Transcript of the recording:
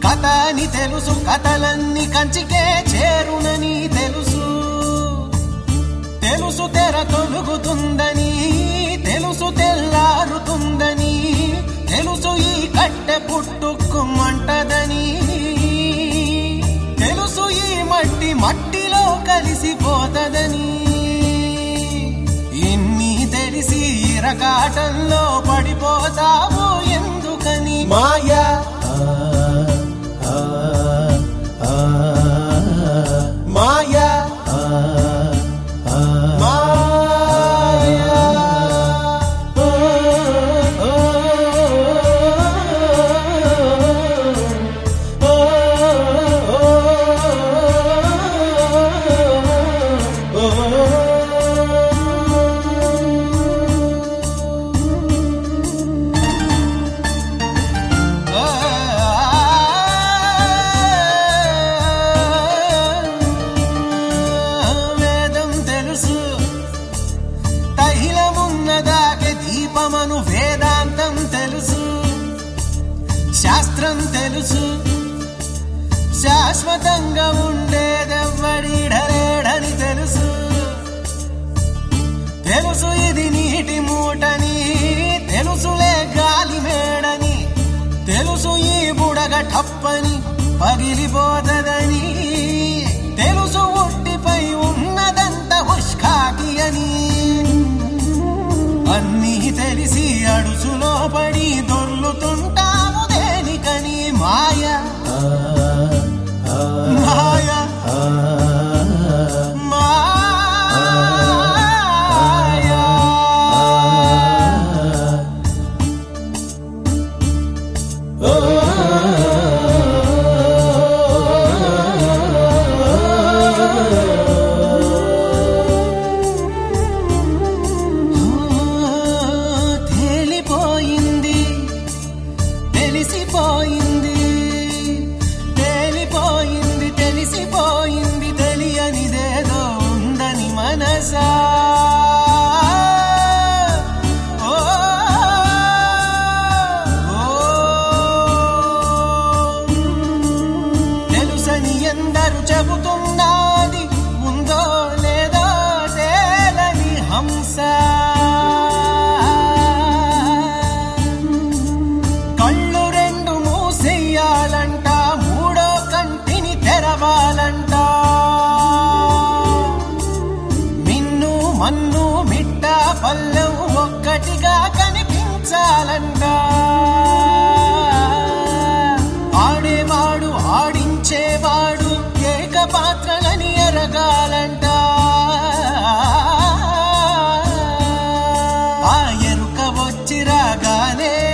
కథ అని తెలుసు కథలన్నీ కంచికే చేరునని తెలుసు తెలుసు తెర తొలుగుతుందని తెలుసు తెల్లారుతుందని తెలుసు ఈ కట్టె పుట్టుకుమంటదని తెలుసు ఈ మట్టి మట్టిలో కలిసిపోతదని ఇన్ని తెలిసి ఇరకాటంలో పడిపోతావు ఎందుకని మాయా మాయా మాయా వేదం తెలుసు తైలమున్నదాకే దీపమను వేదాంతం తెలుసు శాస్త్రం తెలుసు శాశ్వతంగా ఉండేదెవ్వడిడలేడని తెలుసు తెలుసు ఇది నీటి మూటని తెలుసులే గాలి మేడని తెలుసు ఈ బుడగ టప్పని పగిలిపోతదని తెలుసు ఒట్టిపై ఉన్నదంత ఉష్కాకి అని అన్నీ తెలిసి అడుసులో పడి దొర్లుతుంటాము దేనికని మాయ మాయ మాయ తేలిపోయింది తెలిసిపోయింది తేలిపోయింది తెలిసిపోయింది తెలియనిదేదో ఉందని మనసా ఓ, ఓ, తెలుసని ఎందరు చెబుతున్నది ఉందో లేదో తేలని హంస కళ్ళు రెండు మూసేయాలంట మూడో కంటిని తెరవాలంట మిన్ను మన్ను మిట్ట పల్లెం ఒక్కటిగా కనిపించాలంట ఆడేవాడు ఆడించేవాడు ఏక పాత్రలని ఎరగాలంట ఆ ఎరుక వచ్చి రాగానే